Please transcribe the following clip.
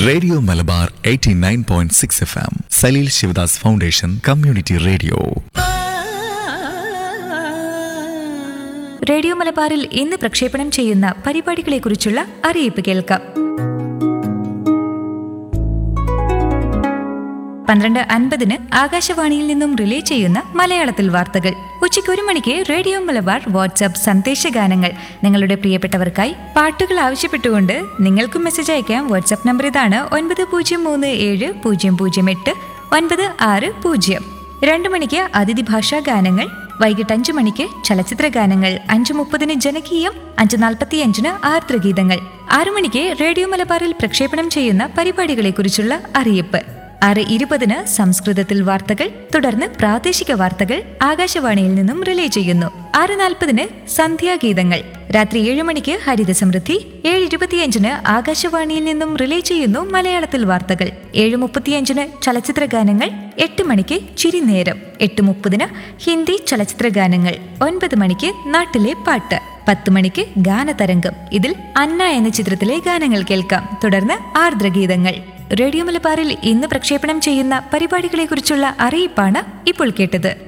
radio Malabar 89.6 F M Saleel Shivadas foundation community radio radio മലബാറിൽ ഇന്ന് പ്രക്ഷേപണം ചെയ്യുന്ന പരിപാടികളെക്കുറിച്ചുള്ള അറിയിപ്പ് കേൾക്കാം പന്ത്രണ്ട് അൻപതിന് ആകാശവാണിയിൽ നിന്നും റിലേ ചെയ്യുന്ന മലയാളത്തിൽ വാർത്തകൾ ഉച്ചയ്ക്ക് ഒരു മണിക്ക് റേഡിയോ മലബാർ വാട്സ്ആപ്പ് സന്ദേശഗാനങ്ങൾ നിങ്ങളുടെ പ്രിയപ്പെട്ടവർക്കായി പാട്ടുകൾ ആവശ്യപ്പെട്ടുകൊണ്ട് നിങ്ങൾക്കും മെസ്സേജ് അയക്കാം വാട്സ്ആപ്പ് നമ്പർ ഇതാണ് ഒൻപത് പൂജ്യം മൂന്ന് ഏഴ് പൂജ്യം പൂജ്യം എട്ട് ഒൻപത് ആറ് പൂജ്യം രണ്ടു മണിക്ക് അതിഥി ഭാഷാ ഗാനങ്ങൾ വൈകിട്ട് അഞ്ചു മണിക്ക് ചലച്ചിത്ര ഗാനങ്ങൾ അഞ്ചു മുപ്പതിന് ജനകീയം അഞ്ച് നാൽപ്പത്തിയഞ്ചിന് ആർദ്രഗീതങ്ങൾ ആറു മണിക്ക് റേഡിയോ മലബാറിൽ പ്രക്ഷേപണം ചെയ്യുന്ന പരിപാടികളെക്കുറിച്ചുള്ള അറിയിപ്പ് ആറ് ഇരുപതിന് സംസ്കൃതത്തിൽ വാർത്തകൾ തുടർന്ന് പ്രാദേശിക വാർത്തകൾ ആകാശവാണിയിൽ നിന്നും റിലേ ചെയ്യുന്നു ആറ് നാൽപ്പതിന് സന്ധ്യാഗീതങ്ങൾ രാത്രി ഏഴ് മണിക്ക് ഹരിത സമൃദ്ധി ഏഴ് ഇരുപത്തിയഞ്ചിന് ആകാശവാണിയിൽ നിന്നും റിലേ ചെയ്യുന്നു മലയാളത്തിൽ വാർത്തകൾ ഏഴ് മുപ്പത്തിയഞ്ചിന് ചലച്ചിത്ര ഗാനങ്ങൾ എട്ട് മണിക്ക് ചിരിനേരം എട്ട് മുപ്പതിന് ഹിന്ദി ചലച്ചിത്ര ഗാനങ്ങൾ ഒൻപത് മണിക്ക് നാട്ടിലെ പാട്ട് പത്ത് മണിക്ക് ഗാനതരംഗം ഇതിൽ അന്ന എന്ന ചിത്രത്തിലെ ഗാനങ്ങൾ കേൾക്കാം തുടർന്ന് ആർദ്രഗീതങ്ങൾ റേഡിയോ മലബാറിൽ ഇന്ന് പ്രക്ഷേപണം ചെയ്യുന്ന പരിപാടികളെക്കുറിച്ചുള്ള അറിയിപ്പാണ് ഇപ്പോൾ കേട്ടത്